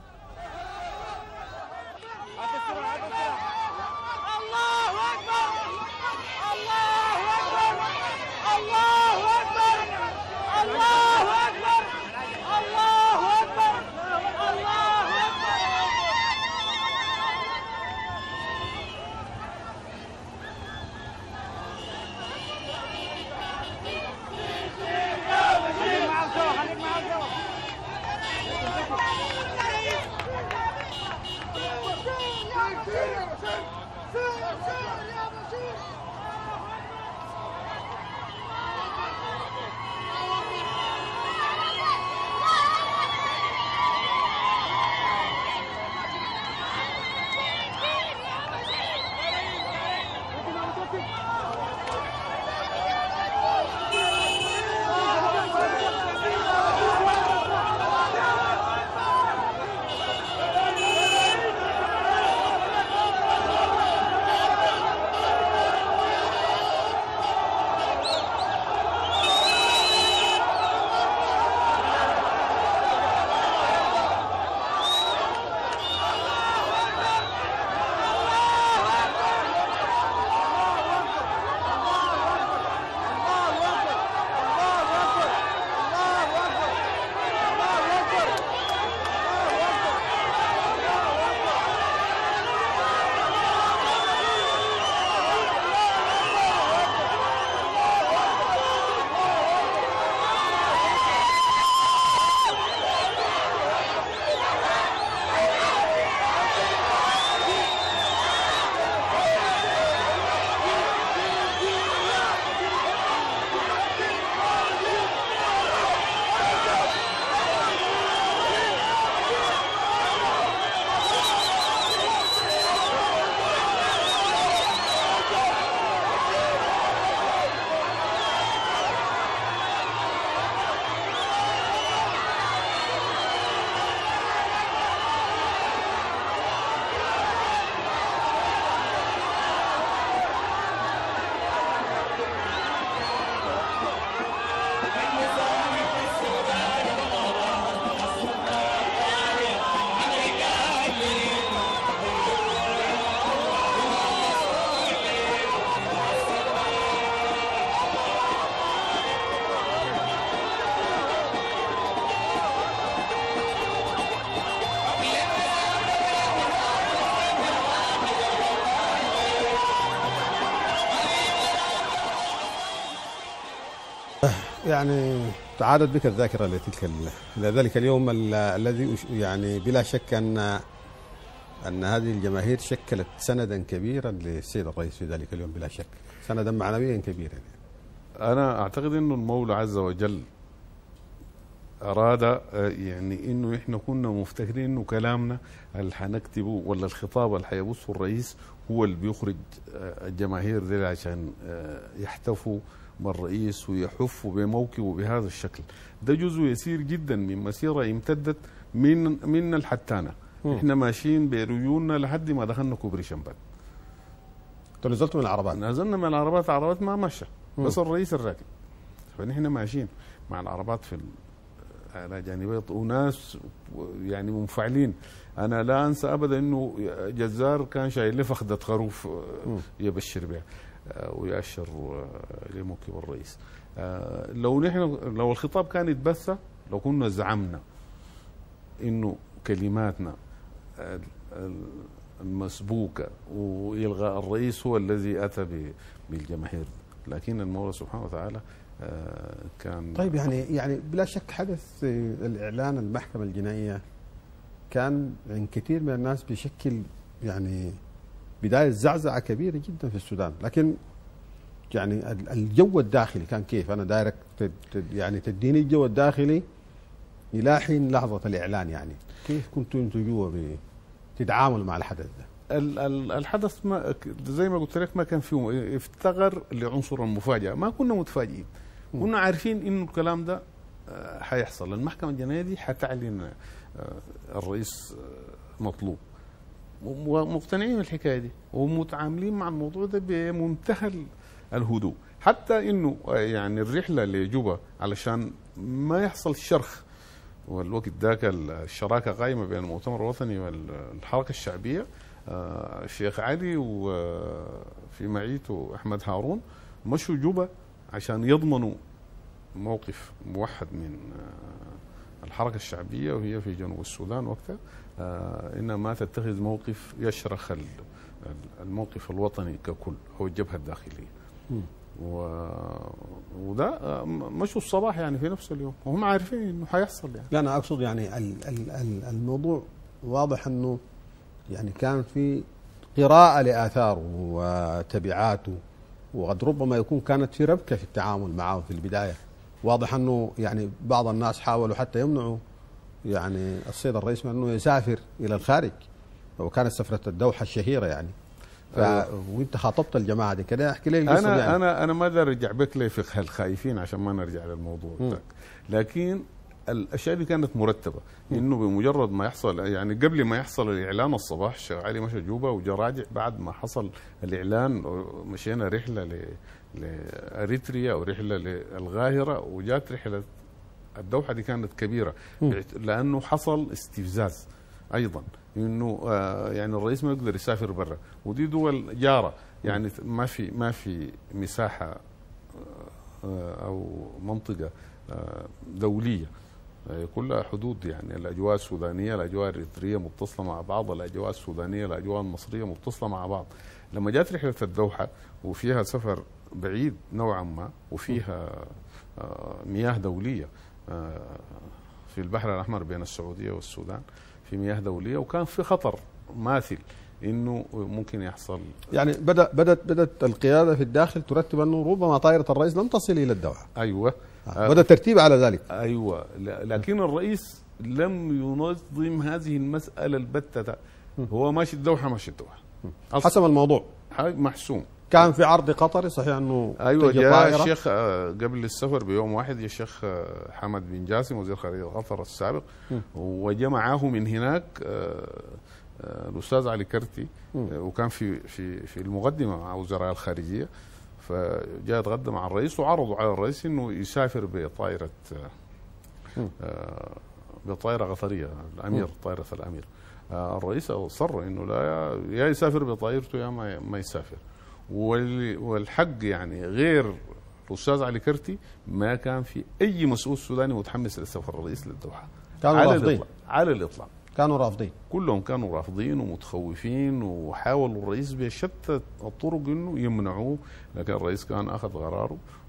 الله اكبر الله اكبر الله اكبر الله اكبر الله اكبر الله اكبر خليك معاه سوا خليك معاه سوا يعني تعادت بك الذاكرة لتلك ال- لذلك اليوم ال- الذي أش- يعني بلا شك أن أن هذه الجماهير شكلت سندا كبيرا للسيد الرئيس في ذلك اليوم بلا شك سندا معنويا كبيرا انا اعتقد انه المولى عز وجل اراد آه، يعني انه احنا كنا مفتكرين انه كلامنا اللي حنكتبه ولا الخطاب اللي حيبثه الرئيس هو اللي بيخرج آه، الجماهير دي عشان آه، يحتفوا بالرئيس ويحفوا بموكبه بهذا الشكل ده جزء يسير جدا من مسيره امتدت من من الحتانه مم. احنا ماشيين بريوننا لحد ما دخلنا كوبري شمبات انتوا نزلتوا من العربات نزلنا من العربات عربات ما مشى بس مم. الرئيس الراكب فنحن ماشيين مع العربات في ال- على جانبي وناس يعني منفعلين انا لا انسى ابدا انه جزار كان شايل لي فخده خروف آه، مم. يبشر بها آه، ويأشر آه، لموكب الرئيس آه، لو نحن لو الخطاب كان يتبث لو كنا زعمنا انه كلماتنا ال- ال- المسبوكه والغاء الرئيس هو الذي اتى ب- بالجماهير لكن المولى سبحانه وتعالى آه، كان طيب يعني يعني بلا شك حدث آه، الاعلان المحكمه الجنائيه كان عند كثير من الناس بيشكل يعني بدايه زعزعه كبيره جدا في السودان لكن يعني ال- الجو الداخلي كان كيف انا دايرك تد تد- يعني تديني الجو الداخلي الى حين لحظه الاعلان يعني كيف كنتوا انتوا جوا ب- تتعاملوا مع الحدث ده ال- ال- الحدث ما زي ما قلت لك ما كان فيه افتقر لعنصر المفاجاه ما كنا متفاجئين مم. كنا عارفين انه الكلام ده آه، حيحصل المحكمه الجنائيه دي حتعلن آه، الرئيس آه، مطلوب ومقتنعين بالحكايه دي ومتعاملين مع الموضوع ده بمنتهى ال- الهدوء حتى انه آه، يعني الرحله لجوبا علشان ما يحصل شرخ والوقت ذاك الشراكه قائمه بين المؤتمر الوطني والحركه الشعبيه آه، الشيخ علي وفي معيته احمد هارون مشوا جوبا عشان يضمنوا موقف موحد من آه، الحركه الشعبيه وهي في جنوب السودان وقتها آه، انها ما تتخذ موقف يشرخ ال- ال- الموقف الوطني ككل او الجبهه الداخليه. مم. و... وده آه، م- مشوا الصباح يعني في نفس اليوم وهم عارفين انه حيحصل يعني لا انا اقصد يعني ال ال ال الموضوع واضح انه يعني كان في قراءة لآثاره وتبعاته وقد ربما يكون كانت في ربكة في التعامل معه في البداية واضح أنه يعني بعض الناس حاولوا حتى يمنعوا يعني السيد الرئيس من أنه يسافر إلى الخارج وكانت سفرة الدوحة الشهيرة يعني ف... وانت خاطبت الجماعه دي كده احكي لي القصه دي انا يعني. انا انا ما اقدر ارجع بك لفقه الخايفين عشان ما نرجع للموضوع مم. ذاك لكن الاشياء دي كانت مرتبه انه بمجرد ما يحصل يعني قبل ما يحصل الاعلان الصباح الشيخ علي مشى جوبا وجا راجع بعد ما حصل الاعلان مشينا رحله ل لاريتريا ورحله للقاهره وجات رحله الدوحه دي كانت كبيره مم. لانه حصل استفزاز ايضا انه آه يعني الرئيس ما يقدر يسافر برا ودي دول جاره يعني ما في ما في مساحه آه، او منطقه آه، دوليه آه، كلها حدود يعني الاجواء السودانيه الاجواء الاريتريه متصله مع بعض الاجواء السودانيه الاجواء المصريه متصله مع بعض لما جات رحله الدوحه وفيها سفر بعيد نوعا ما وفيها آه، مياه دوليه آه، في البحر الاحمر بين السعوديه والسودان في مياه دوليه وكان في خطر ماثل انه ممكن يحصل يعني بدا بدات بدات القياده في الداخل ترتب انه ربما طائره الرئيس لم تصل الى الدوحه ايوه آه. بدا الترتيب على ذلك ايوه ل- لكن الرئيس لم ينظم هذه المساله البتة هو ماشي الدوحه ماشي الدوحه أصلاً حسم الموضوع حاجة محسوم كان في عرض قطري صحيح انه ايوه تجي جاء طائرة. الشيخ آه، قبل السفر بيوم واحد الشيخ آه، حمد بن جاسم وزير خارجيه قطر السابق م. وجاء معاه من هناك آه، آه، الاستاذ علي كرتي م. آه، وكان في في في المقدمه مع وزراء الخارجيه فجاء اتغدى مع الرئيس وعرضوا على الرئيس انه يسافر بطائره آه، م. آه، بطائره قطريه الامير م. طائره الامير آه، الرئيس اصر انه لا يا يسافر بطائرته يا ما ما يسافر وال- والحق يعني غير الاستاذ علي كرتي ما كان في اي مسؤول سوداني متحمس لسفر الرئيس للدوحه كانوا على رافضين الاطلاق على الاطلاق كانوا رافضين كلهم كانوا رافضين ومتخوفين وحاولوا الرئيس بشتى الطرق انه يمنعوه لكن الرئيس كان اخذ قراره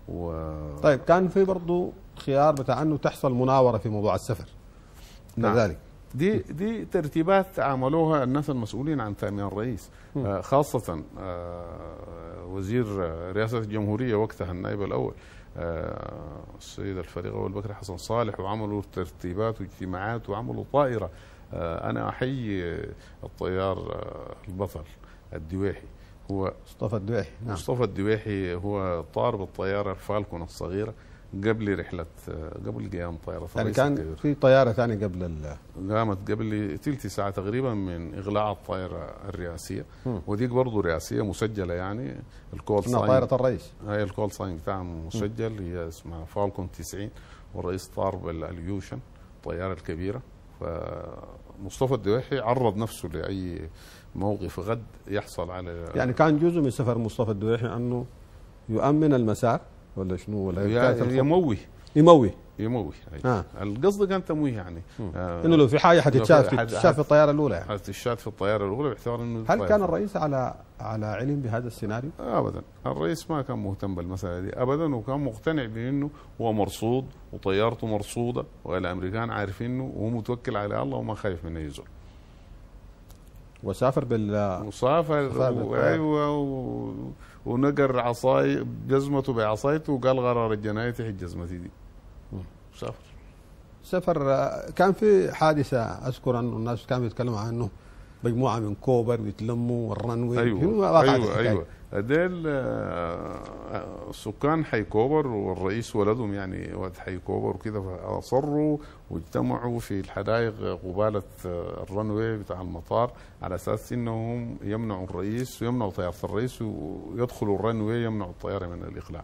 و طيب كان في برضه خيار بتاع انه تحصل مناوره في موضوع السفر نعم. كذلك دي دي ترتيبات عملوها الناس المسؤولين عن تامين الرئيس آه، خاصه آه، وزير آه، رئاسه الجمهوريه وقتها النائب الاول آه، السيد الفريق اول بكر حسن صالح وعملوا ترتيبات واجتماعات وعملوا طائره آه، انا احيي الطيار آه، البطل الدويحي هو مصطفى الدويحي نعم مصطفى الدويحي هو طار بالطياره الفالكون الصغيره قبل رحله قبل قيام طائره يعني الرئيس كان الكبير. في طياره ثانيه قبل ال قامت قبل تلت ساعة تقريبا من إغلاق الطائرة الرئاسية مم. وديك برضه رئاسية مسجلة يعني الكول انها ساين طائره الرئيس هاي الكول ساين بتاعها مسجل هي اسمها فالكون 90 والرئيس طار بالاليوشن الطيارة الكبيرة فمصطفى الدويحي عرض نفسه لأي موقف غد يحصل على يعني كان جزء من سفر مصطفى الدويحي انه يؤمن المسار ولا شنو ولا كانت يا- الخط- يموه يموي يموه آه. آه. القصد كان تمويه يعني آه انه لو في حاجه حتتشاف حد- تتشاف في الطياره الاولى يعني. حالة الشات في الطيارة الأولى باعتبار أنه هل طيارة- كان الرئيس على على علم بهذا السيناريو؟ ابدا الرئيس ما كان مهتم بالمساله دي ابدا وكان مقتنع بانه هو مرصود وطيارته مرصوده والامريكان عارفينه وهو متوكل على الله وما خايف من اي زول وسافر بال وسافر سافر و- بالطيارة. ايوه و... ونقر عصاي جزمته بعصايته وقال غرار الجنايه تحت جزمتي دي سافر سفر آه، كان في حادثه اذكر انه الناس كانوا يتكلموا عن انه مجموعه من كوبر بيتلموا والرنوي شنو ايوه وقعت ايوه الحكاية؟ ايوه ديل آه، آه، سكان حي كوبر والرئيس ولدهم يعني ولد حي كوبر وكده فاصروا واجتمعوا في الحدائق قباله آه، الرنوي بتاع المطار على اساس انهم يمنعوا الرئيس ويمنعوا طياره الرئيس ويدخلوا الرنوي يمنعوا الطياره من الاقلاع.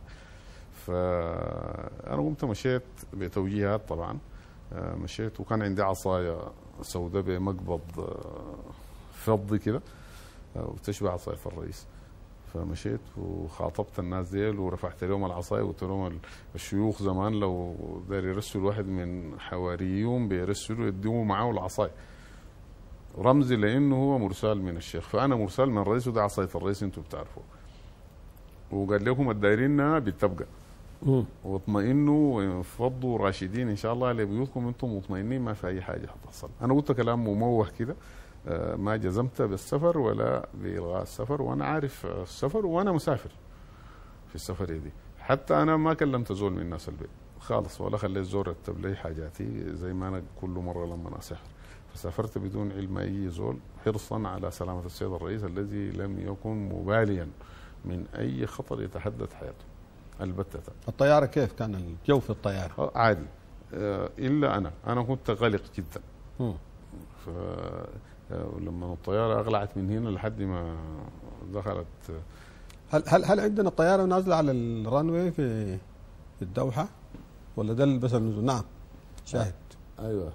فانا قمت مشيت بتوجيهات طبعا آه، مشيت وكان عندي عصايه سوداء بمقبض آه، فضي كده آه، وتشبه عصايه الرئيس فمشيت وخاطبت الناس ديل ورفعت لهم العصايه وقلت لهم ال- الشيوخ زمان لو دار يرسلوا واحد من حواريهم بيرسلوا يدوا معاه العصايه رمزي لانه هو مرسال من الشيخ فانا مرسال من الرئيس وده عصايه الرئيس انتم بتعرفوا وقال لهم الدايرين بتبقى مم. واطمئنوا وانفضوا راشدين ان شاء الله لبيوتكم انتم مطمئنين ما في اي حاجه حتحصل انا قلت كلام مموه كده آه، ما جزمت بالسفر ولا بالغاء السفر وانا عارف آه، السفر وانا مسافر في السفريه دي حتى انا ما كلمت زول من الناس البيت خالص ولا خليت زول يرتب لي حاجاتي زي ما انا كل مره لما أنا اسافر فسافرت بدون علم اي زول حرصا على سلامه السيد الرئيس الذي لم يكن مباليا من اي خطر يتحدث حياته البتة الطياره كيف كان الجو في الطياره؟ آه، عادي آه، الا انا انا كنت قلق جدا مم. ف آه، ولما الطياره اغلعت من هنا لحد ما دخلت هل هل هل عندنا الطياره نازله على الرانوي في في الدوحه؟ ولا ده بس النزول؟ نعم شاهد ايوه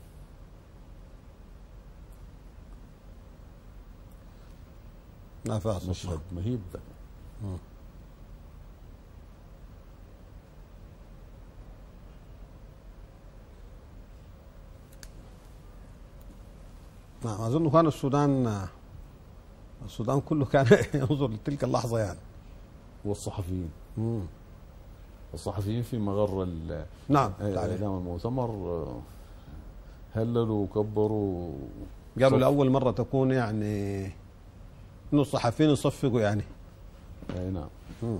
ما فيها صوت مشهد مهيب ده نعم اظن كان السودان السودان كله كان ينظر لتلك اللحظه يعني والصحفيين مم. الصحفيين في مغر ال- نعم آه، تعالي. اعلام المؤتمر آه، هللوا وكبروا قالوا صف- لاول مره تكون يعني انه الصحفيين يصفقوا يعني اي نعم مم.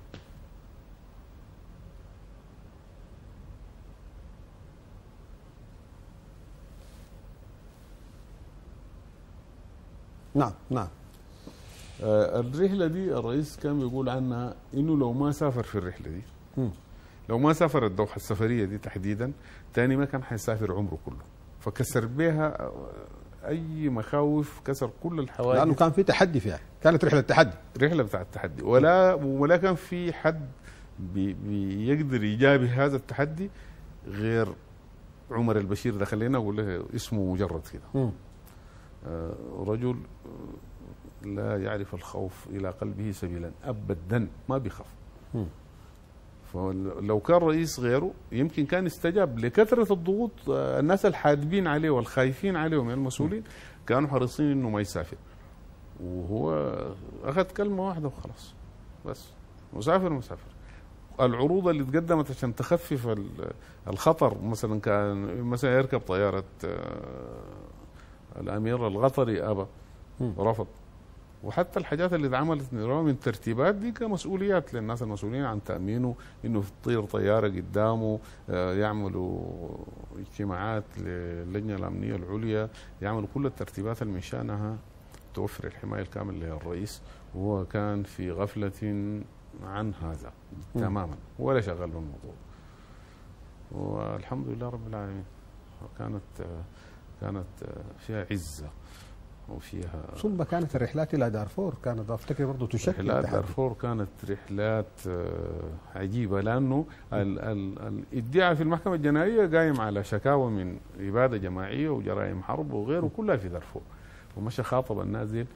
نعم نعم آه، الرحله دي الرئيس كان بيقول عنها انه لو ما سافر في الرحله دي مم. لو ما سافر الدوحه السفريه دي تحديدا تاني ما كان حيسافر عمره كله فكسر بها آه، اي مخاوف كسر كل الحواجز لانه كان في تحدي فيها كانت رحله تحدي رحله بتاع التحدي ولا ولا كان في حد بي بيقدر يجابه هذا التحدي غير عمر البشير ده خلينا اقول له اسمه مجرد كده مم. آه، رجل آه، لا يعرف الخوف الى قلبه سبيلا ابدا ما بيخاف مم. فلو كان رئيس غيره يمكن كان استجاب لكثره الضغوط آه، الناس الحادبين عليه والخايفين عليه من المسؤولين كانوا حريصين انه ما يسافر وهو اخذ كلمه واحده وخلاص بس مسافر مسافر العروض اللي تقدمت عشان تخفف ال- الخطر مثلا كان مثلا يركب طياره آه، الامير القطري ابى مم. رفض وحتى الحاجات اللي اتعملت من ترتيبات دي كمسؤوليات للناس المسؤولين عن تامينه انه تطير طياره قدامه آه، يعملوا اجتماعات للجنه الامنيه العليا يعملوا كل الترتيبات اللي من شانها توفر الحمايه الكامله للرئيس وهو كان في غفله عن هذا مم. تماما ولا شغال بالموضوع والحمد لله رب العالمين كانت آه، كانت آه، فيها عزه وفيها ثم كانت الرحلات الى دارفور كانت افتكر برضه تشكل رحلات تحدي. دارفور كانت رحلات آه، عجيبه لانه ال- ال- الادعاء في المحكمه الجنائيه قايم على شكاوى من اباده جماعيه وجرائم حرب وغيره كلها في دارفور ومشى خاطب النازل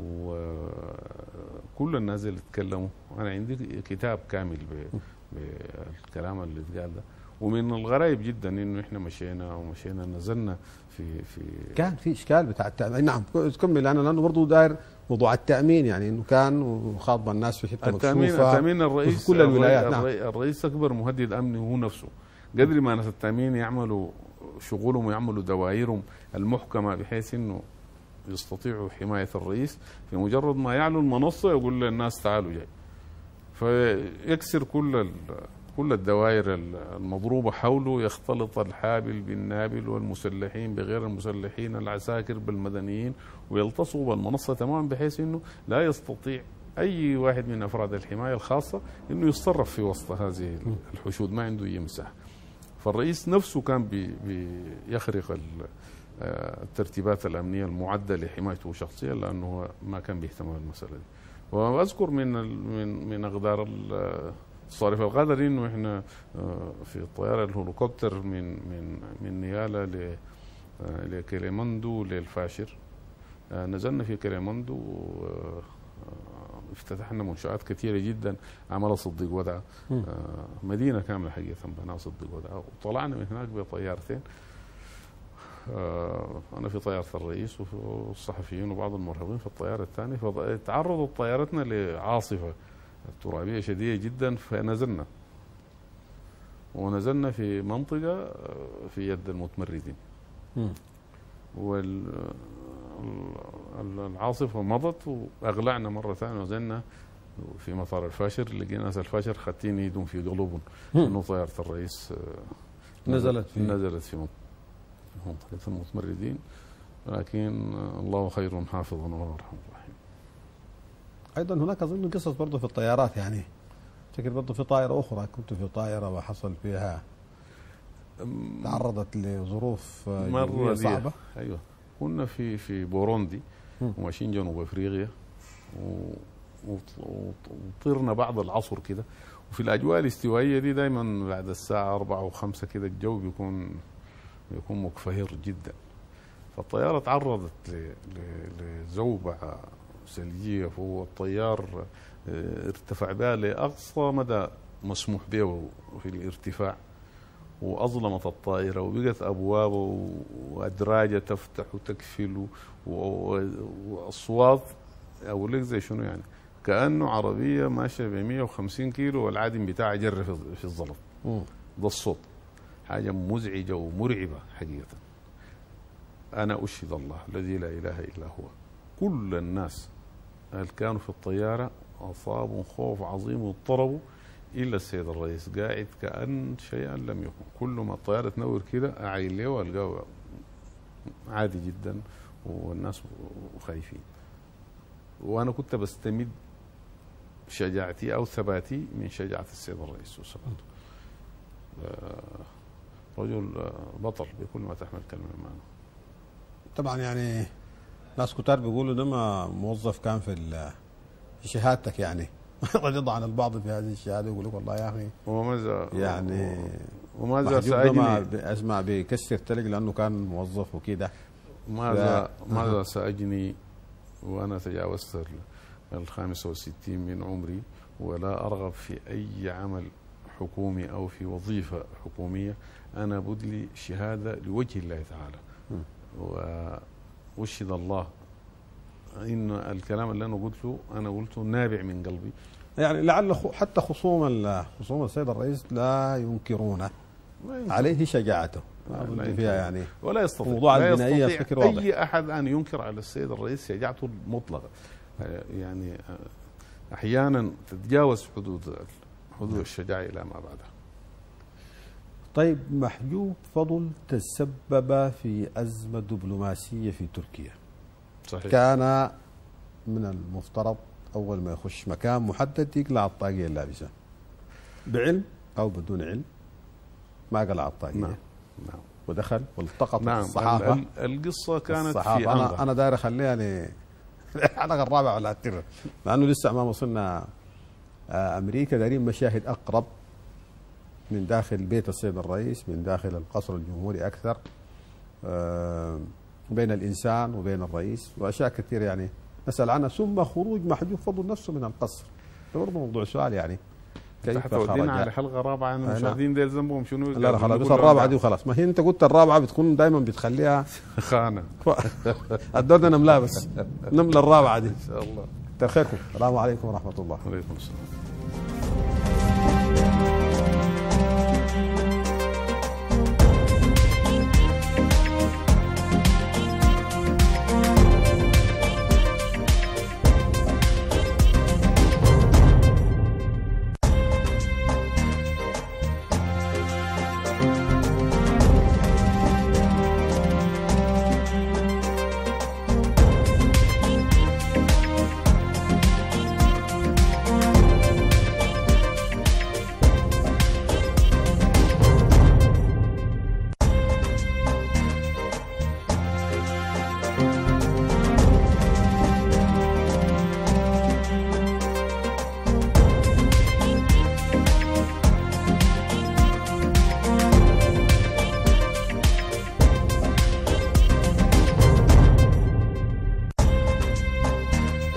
وكل النازل تكلموا انا عندي كتاب كامل ب- بالكلام اللي اتقال ده ومن الغرائب جدا انه احنا مشينا ومشينا نزلنا في في كان في اشكال بتاع التامين نعم كمل انا لانه برضه داير موضوع التامين يعني انه كان وخاطب الناس في حته التامين مكشوفه التامين الرئيس وفي كل الولايات نعم الرئيس, الرئيس اكبر مهدد امني هو نفسه قدر ما ناس التامين يعملوا شغلهم ويعملوا دوائرهم المحكمه بحيث انه يستطيعوا حمايه الرئيس في مجرد ما يعلو المنصه يقول للناس تعالوا جاي فيكسر كل ال- كل الدوائر ال- المضروبه حوله يختلط الحابل بالنابل والمسلحين بغير المسلحين العساكر بالمدنيين ويلتصقوا بالمنصه تماما بحيث انه لا يستطيع اي واحد من افراد الحمايه الخاصه انه يتصرف في وسط هذه الحشود ما عنده اي مساحه فالرئيس نفسه كان بي بيخرق ال- آه، الترتيبات الامنيه المعده لحمايته شخصيا لانه هو ما كان بيهتم بالمساله دي واذكر من ال- من من اقدار ال- الصارف القدري انه احنا آه، في الطياره الهليكوبتر من من من نيالا ل آه، لكليماندو للفاشر آه، نزلنا في كليماندو و- آه، افتتحنا منشآت كثيرة جدا عملها صديق ودعة مم. آه، مدينة كاملة حقيقة بناها صديق ودعة وطلعنا من هناك بطيارتين آه، أنا في طيارة الرئيس وفي- والصحفيين وبعض المرهبين في الطيارة الثانية فتعرضت طيارتنا لعاصفة ترابية شديدة جدا فنزلنا ونزلنا في منطقة آه، في يد المتمردين مم. والعاصفة مضت وأغلعنا مرة ثانية ونزلنا في مطار الفاشر لقينا ناس الفاشر خاتين ايدهم في قلوبهم مم. انه طيارة الرئيس آه، نزلت في- نزلت في منطقة المتمردين لكن آه، الله خير حافظا وهو ارحم الراحمين ايضا هناك اظن قصص برضه في الطيارات يعني افتكر برضه في طائره اخرى كنت في طائره وحصل فيها تعرضت لظروف آه، مرة جوية دي. صعبه ايوه كنا في في بوروندي مم. وماشيين جنوب افريقيا و- وط- وط- وطرنا بعد العصر كده وفي الاجواء الاستوائيه دي دائما بعد الساعه أربعة وخمسة كده الجو بيكون بيكون مكفهر جدا فالطياره تعرضت ل- ل- لزوبعه ثلجيه فوق الطيار آه، ارتفع بها لاقصى مدى مسموح به في الارتفاع واظلمت الطائره وبقت ابواب و- وادراجه تفتح وتقفل و- و- واصوات اقول لك زي شنو يعني كانه عربيه ماشيه ب 150 كيلو والعادم بتاعها جر في- في الزلط مم. ده الصوت حاجه مزعجه ومرعبه حقيقه انا اشهد الله الذي لا اله الا هو كل الناس اللي كانوا في الطياره اصابوا خوف عظيم واضطربوا الا السيد الرئيس قاعد كان شيئا لم يكن كل ما الطياره تنور كده اعين له والقاه عادي جدا والناس خايفين وانا كنت بستمد شجاعتي او ثباتي من شجاعه السيد الرئيس وثباته آه، رجل آه، بطل بكل ما تحمل كلمه معنى طبعا يعني ناس كتار بيقولوا ده ما موظف كان في ال- في شهادتك يعني رد عن البعض في هذه الشهاده يقول لك والله يا اخي وماذا يعني وماذا محجوب ده ما ساجني ب- اسمع بيكسر تلج لانه كان موظف وكده ماذا لا. ماذا أها. ساجني وانا تجاوزت ال- الخامسة والستين من عمري ولا ارغب في اي عمل حكومي او في وظيفه حكوميه انا بدلي شهاده لوجه الله تعالى م. واشهد الله ان الكلام اللي انا قلته انا قلته نابع من قلبي يعني لعل خ- حتى خصوم ال- خصوم السيد الرئيس لا ينكرونه ما ينكر. عليه شجاعته ما لا أظن ينكر. فيها يعني ولا يستطيع موضوع لا البنائية يستطيع بشكل واضح. اي احد ان ينكر على السيد الرئيس شجاعته المطلقه آه، يعني آه، احيانا تتجاوز حدود حدود الشجاعه الى ما بعدها طيب محجوب فضل تسبب في أزمة دبلوماسية في تركيا صحيح كان من المفترض أول ما يخش مكان محدد يقلع الطاقية اللي لابسها بعلم أو بدون علم ما قلع الطاقية نعم نعم ودخل والتقط نعم الصحافة ال- ال- القصه كانت الصحافة في أنا أنغا. أنا داير أخليها ل- الحلقة الرابعة ولا التر لأنه لسه ما وصلنا آه، أمريكا دارين مشاهد أقرب من داخل بيت السيد الرئيس من داخل القصر الجمهوري أكثر آه، بين الإنسان وبين الرئيس وأشياء كثير يعني نسأل عنها ثم خروج محجوب فضل نفسه من القصر ده برضه موضوع سؤال يعني كيف تحت ودينا خرج على حلقه رابعه عن نعم. المشاهدين ديل ذنبهم شنو لا لا خلاص بس نقول الرابعة لهم دي وخلاص ما هي أنت قلت الرابعة بتكون دائما بتخليها خانه الدور ده نملاه بس نملى الرابعة دي ان شاء الله كتر خيركم السلام عليكم ورحمة الله عليكم السلام